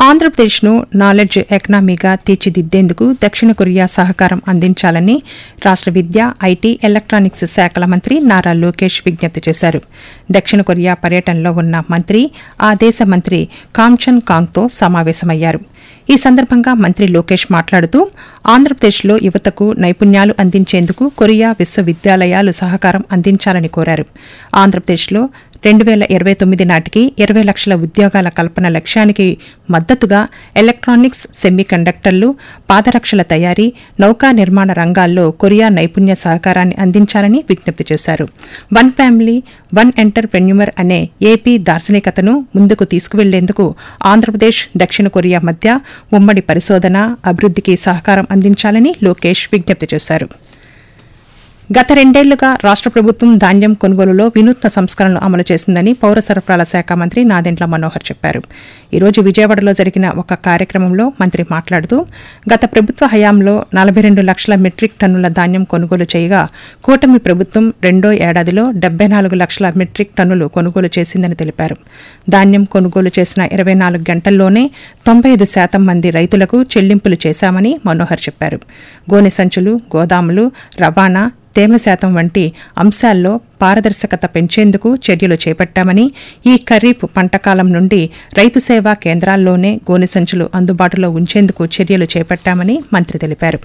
ఆంధ్రప్రదేశ్ను నాలెడ్జ్ ఎకనామీగా తీర్చిదిద్దేందుకు దక్షిణ కొరియా సహకారం అందించాలని రాష్ట్ర విద్య ఐటీ ఎలక్ట్రానిక్స్ శాఖల మంత్రి నారా లోకేష్ విజ్ఞప్తి చేశారు దక్షిణ కొరియా పర్యటనలో ఉన్న మంత్రి ఆ దేశ మంత్రి కాంచన్ కాంగ్తో సమావేశమయ్యారు ఈ సందర్భంగా మంత్రి లోకేష్ మాట్లాడుతూ ఆంధ్రప్రదేశ్లో యువతకు నైపుణ్యాలు అందించేందుకు కొరియా విశ్వవిద్యాలయాలు సహకారం అందించాలని కోరారు ఆంధ్రప్రదేశ్లో రెండు వేల ఇరవై తొమ్మిది నాటికి ఇరవై లక్షల ఉద్యోగాల కల్పన లక్ష్యానికి మద్దతుగా ఎలక్ట్రానిక్స్ సెమీ కండక్టర్లు పాదరక్షల తయారీ నౌకా నిర్మాణ రంగాల్లో కొరియా నైపుణ్య సహకారాన్ని అందించాలని విజ్ఞప్తి చేశారు వన్ ఫ్యామిలీ వన్ ఎంటర్ప్రెన్యూమర్ అనే ఏపీ దార్శనికతను ముందుకు తీసుకువెళ్లేందుకు ఆంధ్రప్రదేశ్ దక్షిణ కొరియా మధ్య ఉమ్మడి పరిశోధన అభివృద్ధికి సహకారం అందించాలని లోకేష్ విజ్ఞప్తి చేశారు గత రెండేళ్లుగా రాష్ట్ర ప్రభుత్వం ధాన్యం కొనుగోలులో వినూత్న సంస్కరణలు అమలు చేసిందని పౌర సరఫరాల శాఖ మంత్రి నాదెండ్ల మనోహర్ చెప్పారు ఈ రోజు విజయవాడలో జరిగిన ఒక కార్యక్రమంలో మంత్రి మాట్లాడుతూ గత ప్రభుత్వ హయాంలో నలభై రెండు లక్షల మెట్రిక్ టన్నుల ధాన్యం కొనుగోలు చేయగా కూటమి ప్రభుత్వం రెండో ఏడాదిలో డెబ్బై నాలుగు లక్షల మెట్రిక్ టన్నులు కొనుగోలు చేసిందని తెలిపారు ధాన్యం కొనుగోలు చేసిన ఇరవై నాలుగు గంటల్లోనే తొంభై ఐదు శాతం మంది రైతులకు చెల్లింపులు చేశామని మనోహర్ చెప్పారు గోనె సంచులు గోదాములు రవాణా తేమ శాతం వంటి అంశాల్లో పారదర్శకత పెంచేందుకు చర్యలు చేపట్టామని ఈ ఖరీఫ్ పంటకాలం నుండి రైతు సేవా కేంద్రాల్లోనే గోనె సంచులు అందుబాటులో ఉంచేందుకు చర్యలు చేపట్టామని మంత్రి తెలిపారు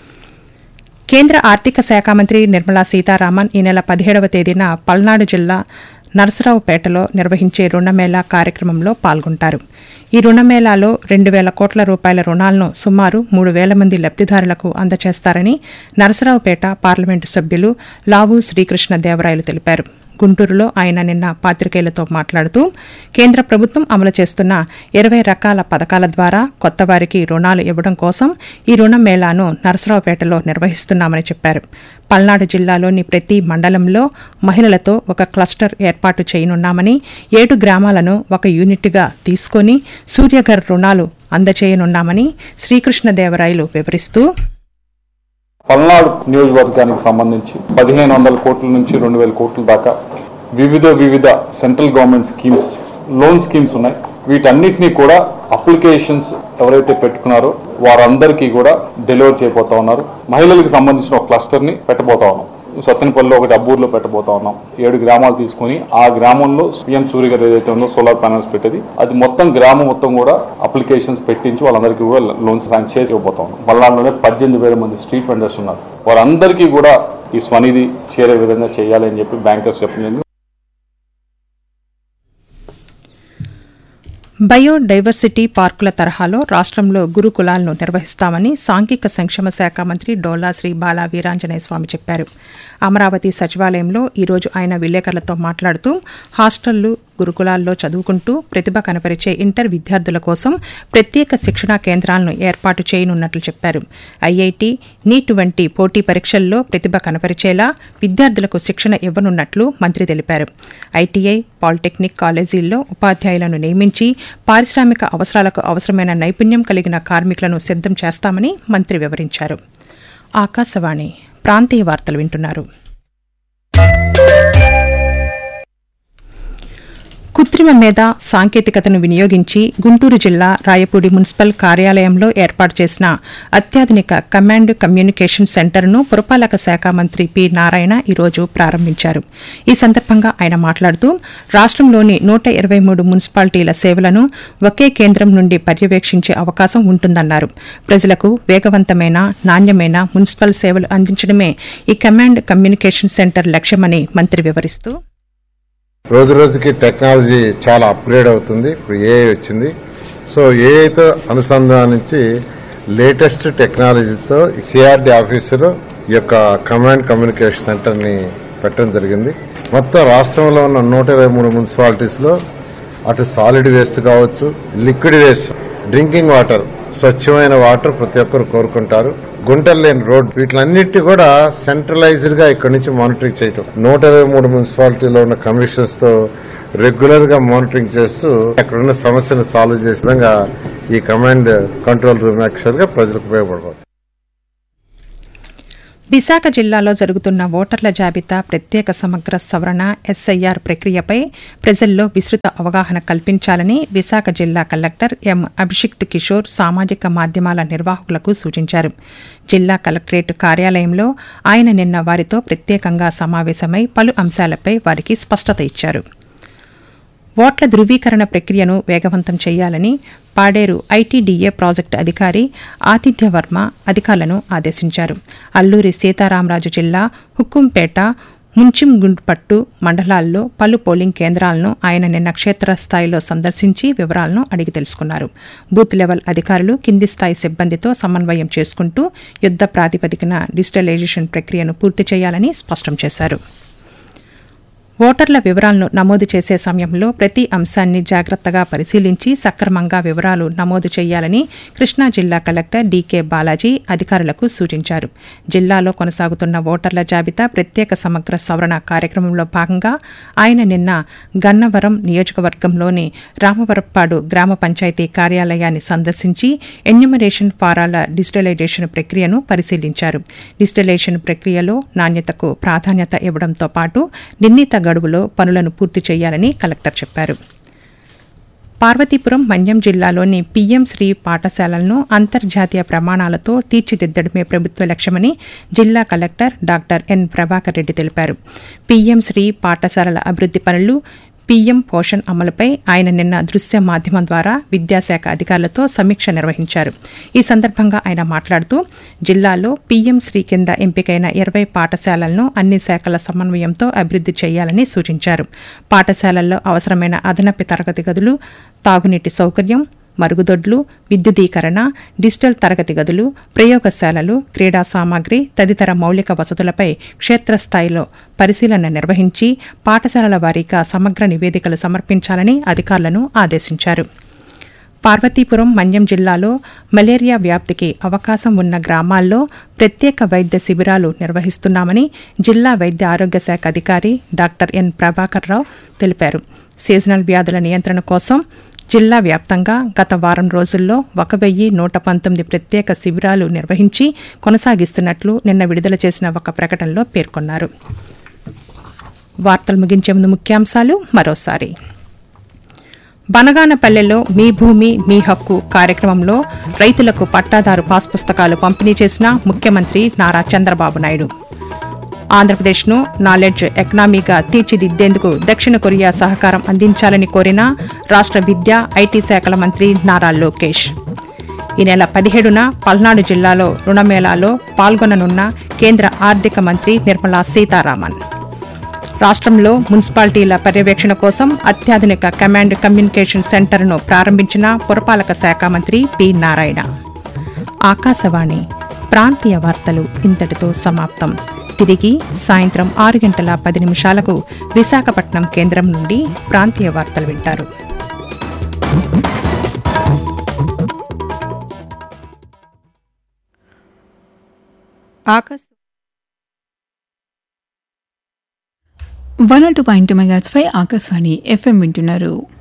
కేంద్ర ఆర్థిక శాఖ మంత్రి నిర్మలా సీతారామన్ ఈ నెల పదిహేడవ తేదీన పల్నాడు జిల్లా నరసరావుపేటలో నిర్వహించే రుణమేళా కార్యక్రమంలో పాల్గొంటారు ఈ రుణమేళాలో రెండు వేల కోట్ల రూపాయల రుణాలను సుమారు మూడు వేల మంది లబ్దిదారులకు అందజేస్తారని నరసరావుపేట పార్లమెంటు సభ్యులు లావు శ్రీకృష్ణ దేవరాయలు తెలిపారు గుంటూరులో ఆయన నిన్న పాత్రికేయులతో మాట్లాడుతూ కేంద్ర ప్రభుత్వం అమలు చేస్తున్న ఇరవై రకాల పథకాల ద్వారా కొత్త వారికి రుణాలు ఇవ్వడం కోసం ఈ రుణ మేళాను నరసరావుపేటలో నిర్వహిస్తున్నామని చెప్పారు పల్నాడు జిల్లాలోని ప్రతి మండలంలో మహిళలతో ఒక క్లస్టర్ ఏర్పాటు చేయనున్నామని ఏడు గ్రామాలను ఒక యూనిట్గా తీసుకొని సూర్యఘర్ రుణాలు అందచేయనున్నామని శ్రీకృష్ణదేవరాయలు వివరిస్తూ పల్నాడు నియోజకవర్గానికి సంబంధించి పదిహేను వందల కోట్ల నుంచి రెండు వేల కోట్ల దాకా వివిధ వివిధ central government schemes loan schemes ఉన్నాయి వీటన్నిటినీ కూడా అప్లికేషన్స్ ఎవరైతే పెట్టుకున్నారో వారందరికీ కూడా డెలివర్ చేయబోతా ఉన్నారు మహిళలకు సంబంధించిన ఒక క్లస్టర్ని పెట్టబోతా ఉన్నాం సత్తెనపల్లిలో ఒకటి అబ్బూరులో పెట్టబోతా ఉన్నాం ఏడు గ్రామాలు తీసుకొని ఆ గ్రామంలో పిఎం సూర్య గారు ఏదైతే ఉందో సోలార్ ప్యానల్స్ పెట్టేది అది మొత్తం గ్రామం మొత్తం కూడా అప్లికేషన్స్ పెట్టించి వాళ్ళందరికీ కూడా లోన్స్ శాంక్షన్ చేసి ఇవ్వబోతా ఉన్నాం మల్లాడులోనే పద్దెనిమిది వేల మంది స్ట్రీట్ వెండర్స్ ఉన్నారు వారందరికీ కూడా ఈ స్వనిధి చేరే విధంగా చేయాలి అని చెప్పి బ్యాంకర్స్ చెప్పిన బయోడైవర్సిటీ పార్కుల తరహాలో రాష్ట్రంలో గురుకులాలను నిర్వహిస్తామని సాంఘిక సంక్షేమ శాఖ మంత్రి డోలా శ్రీ బాలా వీరాంజనేయ స్వామి చెప్పారు అమరావతి సచివాలయంలో ఈరోజు ఆయన విలేకరులతో మాట్లాడుతూ హాస్టళ్లు గురుకులాల్లో చదువుకుంటూ ప్రతిభ కనపరిచే ఇంటర్ విద్యార్థుల కోసం ప్రత్యేక శిక్షణా కేంద్రాలను ఏర్పాటు చేయనున్నట్లు చెప్పారు ఐఐటి నీట్ వంటి పోటీ పరీక్షల్లో ప్రతిభ కనపరిచేలా విద్యార్థులకు శిక్షణ ఇవ్వనున్నట్లు మంత్రి తెలిపారు ఐటీఐ పాలిటెక్నిక్ కాలేజీల్లో ఉపాధ్యాయులను నియమించి పారిశ్రామిక అవసరాలకు అవసరమైన నైపుణ్యం కలిగిన కార్మికులను సిద్ధం చేస్తామని మంత్రి వివరించారు ఆకాశవాణి ప్రాంతీయ వార్తలు వింటున్నారు కృత్రిమ మేధ సాంకేతికతను వినియోగించి గుంటూరు జిల్లా రాయపూడి మున్సిపల్ కార్యాలయంలో ఏర్పాటు చేసిన అత్యాధునిక కమాండ్ కమ్యూనికేషన్ సెంటర్ను పురపాలక శాఖ మంత్రి పి నారాయణ ఈరోజు ప్రారంభించారు ఈ సందర్భంగా ఆయన మాట్లాడుతూ రాష్ట్రంలోని నూట ఇరవై మూడు మున్సిపాలిటీల సేవలను ఒకే కేంద్రం నుండి పర్యవేక్షించే అవకాశం ఉంటుందన్నారు ప్రజలకు వేగవంతమైన నాణ్యమైన మున్సిపల్ సేవలు అందించడమే ఈ కమాండ్ కమ్యూనికేషన్ సెంటర్ లక్ష్యమని మంత్రి వివరిస్తూ రోజు రోజుకి టెక్నాలజీ చాలా అప్గ్రేడ్ అవుతుంది ఇప్పుడు ఏఐ వచ్చింది సో ఏఐతో అనుసంధానించి లేటెస్ట్ టెక్నాలజీతో సిఆర్డి ఆఫీసులో ఈ యొక్క కమాండ్ కమ్యూనికేషన్ సెంటర్ని పెట్టడం జరిగింది మొత్తం రాష్ట్రంలో ఉన్న నూట ఇరవై మూడు మున్సిపాలిటీస్లో అటు సాలిడ్ వేస్ట్ కావచ్చు లిక్విడ్ వేస్ట్ డ్రింకింగ్ వాటర్ స్వచ్ఛమైన వాటర్ ప్రతి ఒక్కరు కోరుకుంటారు గుంటలు లేని రోడ్ వీటిలన్నిటి కూడా సెంట్రలైజ్డ్ గా ఇక్కడ నుంచి మానిటరింగ్ చేయటం నూట ఇరవై మూడు మున్సిపాలిటీలో ఉన్న కమిషనర్స్ తో రెగ్యులర్ గా మానిటరింగ్ చేస్తూ అక్కడ ఉన్న సమస్యను సాల్వ్ చేసే విధంగా ఈ కమాండ్ కంట్రోల్ రూమ్ యాక్చువల్ గా ప్రజలకు ఉపయోగపడబోతుంది విశాఖ జిల్లాలో జరుగుతున్న ఓటర్ల జాబితా ప్రత్యేక సమగ్ర సవరణ ఎస్ఐఆర్ ప్రక్రియపై ప్రజల్లో విస్తృత అవగాహన కల్పించాలని విశాఖ జిల్లా కలెక్టర్ ఎం అభిషిక్త్ కిషోర్ సామాజిక మాధ్యమాల నిర్వాహకులకు సూచించారు జిల్లా కలెక్టరేట్ కార్యాలయంలో ఆయన నిన్న వారితో ప్రత్యేకంగా సమావేశమై పలు అంశాలపై వారికి స్పష్టత ఇచ్చారు ఓట్ల ధృవీకరణ ప్రక్రియను వేగవంతం చేయాలని పాడేరు ఐటీడీఏ ప్రాజెక్టు అధికారి ఆతిథ్య వర్మ అధికారులను ఆదేశించారు అల్లూరి సీతారామరాజు జిల్లా హుక్కుంపేట ముంచింగుండ్పట్టు మండలాల్లో పలు పోలింగ్ కేంద్రాలను ఆయన నిన్న క్షేత్రస్థాయిలో సందర్శించి వివరాలను అడిగి తెలుసుకున్నారు బూత్ లెవెల్ అధికారులు కింది స్థాయి సిబ్బందితో సమన్వయం చేసుకుంటూ యుద్ద ప్రాతిపదికన డిజిటలైజేషన్ ప్రక్రియను పూర్తి చేయాలని స్పష్టం చేశారు ఓటర్ల వివరాలను నమోదు చేసే సమయంలో ప్రతి అంశాన్ని జాగ్రత్తగా పరిశీలించి సక్రమంగా వివరాలు నమోదు చేయాలని కృష్ణా జిల్లా కలెక్టర్ డీకే బాలాజీ అధికారులకు సూచించారు జిల్లాలో కొనసాగుతున్న ఓటర్ల జాబితా ప్రత్యేక సమగ్ర సవరణ కార్యక్రమంలో భాగంగా ఆయన నిన్న గన్నవరం నియోజకవర్గంలోని రామవరప్పాడు గ్రామ పంచాయతీ కార్యాలయాన్ని సందర్శించి ఎన్యూమరేషన్ ఫారాల డిజిటలైజేషన్ ప్రక్రియను పరిశీలించారు డిజిటలైజేషన్ ప్రక్రియలో నాణ్యతకు ప్రాధాన్యత ఇవ్వడంతో పాటు నిర్ణీత గడువులో పనులను పూర్తి చేయాలని కలెక్టర్ చెప్పారు పార్వతీపురం మన్యం జిల్లాలోని పీఎం శ్రీ పాఠశాలలను అంతర్జాతీయ ప్రమాణాలతో తీర్చిదిద్దడమే ప్రభుత్వ లక్ష్యమని జిల్లా collector doctor N Prabhakar Reddy తెలిపారు పీఎం శ్రీ పాఠశాలల అభివృద్ది పనులు పీఎం పోషణ్ అమలుపై ఆయన నిన్న దృశ్య మాధ్యమం ద్వారా విద్యాశాఖ అధికారులతో సమీక్ష నిర్వహించారు ఈ సందర్భంగా ఆయన మాట్లాడుతూ జిల్లాలో పీఎం శ్రీ కింద ఎంపికైన ఇరవై పాఠశాలలను అన్ని శాఖల సమన్వయంతో అభివృద్ది చేయాలని సూచించారు పాఠశాలల్లో అవసరమైన అదనపు తరగతి గదులు తాగునీటి సౌకర్యం మరుగుదొడ్లు విద్యుదీకరణ డిజిటల్ తరగతి గదులు ప్రయోగశాలలు క్రీడా సామాగ్రి తదితర మౌలిక వసతులపై క్షేత్రస్థాయిలో పరిశీలన నిర్వహించి పాఠశాలల వారీగా సమగ్ర నివేదికలు సమర్పించాలని అధికారులను ఆదేశించారు పార్వతీపురం మన్యం జిల్లాలో మలేరియా వ్యాప్తికి అవకాశం ఉన్న గ్రామాల్లో ప్రత్యేక వైద్య శిబిరాలు నిర్వహిస్తున్నామని జిల్లా వైద్య ఆరోగ్య శాఖ అధికారి డాక్టర్ ఎన్ ప్రభాకర్ రావు తెలిపారు సీజనల్ వ్యాధుల నియంత్రణ కోసం జిల్లా వ్యాప్తంగా గత వారం రోజుల్లో ఒక వెయ్యి నూట పంతొమ్మిది ప్రత్యేక శిబిరాలు నిర్వహించి కొనసాగిస్తున్నట్లు నిన్న విడుదల చేసిన ఒక ప్రకటనలో పేర్కొన్నారు వార్తలు ముగించే ముందు ముఖ్యాంశాలు మరోసారి బనగానపల్లెలో మీ భూమి మీ హక్కు కార్యక్రమంలో రైతులకు పట్టాదారు పాస్ పుస్తకాలు పంపిణీ చేసిన ముఖ్యమంత్రి నారా చంద్రబాబు నాయుడు ఆంధ్రప్రదేశ్ను నాలెడ్జ్ ఎకనామీగా తీర్చిదిద్దేందుకు దక్షిణ కొరియా సహకారం అందించాలని కోరిన రాష్ట్ర విద్యా ఐటీ శాఖల మంత్రి నారా లోకేష్ ఈ నెల పదిహేడున పల్నాడు జిల్లాలో రుణమేళాలో పాల్గొననున్న కేంద్ర ఆర్థిక మంత్రి నిర్మలా సీతారామన్ రాష్ట్రంలో మున్సిపాలిటీల పర్యవేక్షణ కోసం అత్యాధునిక కమాండ్ కమ్యూనికేషన్ సెంటర్ను ప్రారంభించిన పురపాలక శాఖ మంత్రి పి నారాయణ ఆకాశవాణి ప్రాంతీయ వార్తలు ఇంతటితో సమాప్తం తిరిగి సాయంత్రం ఆరు గంటల పది నిమిషాలకు విశాఖపట్నం కేంద్రం నుండి ప్రాంతీయ వార్తలు వింటారు ఆకాశ వన్ టూ పాయింట్ మెగాట్స్ పై ఆకాశవాణి ఎఫ్ఎం వింటున్నారు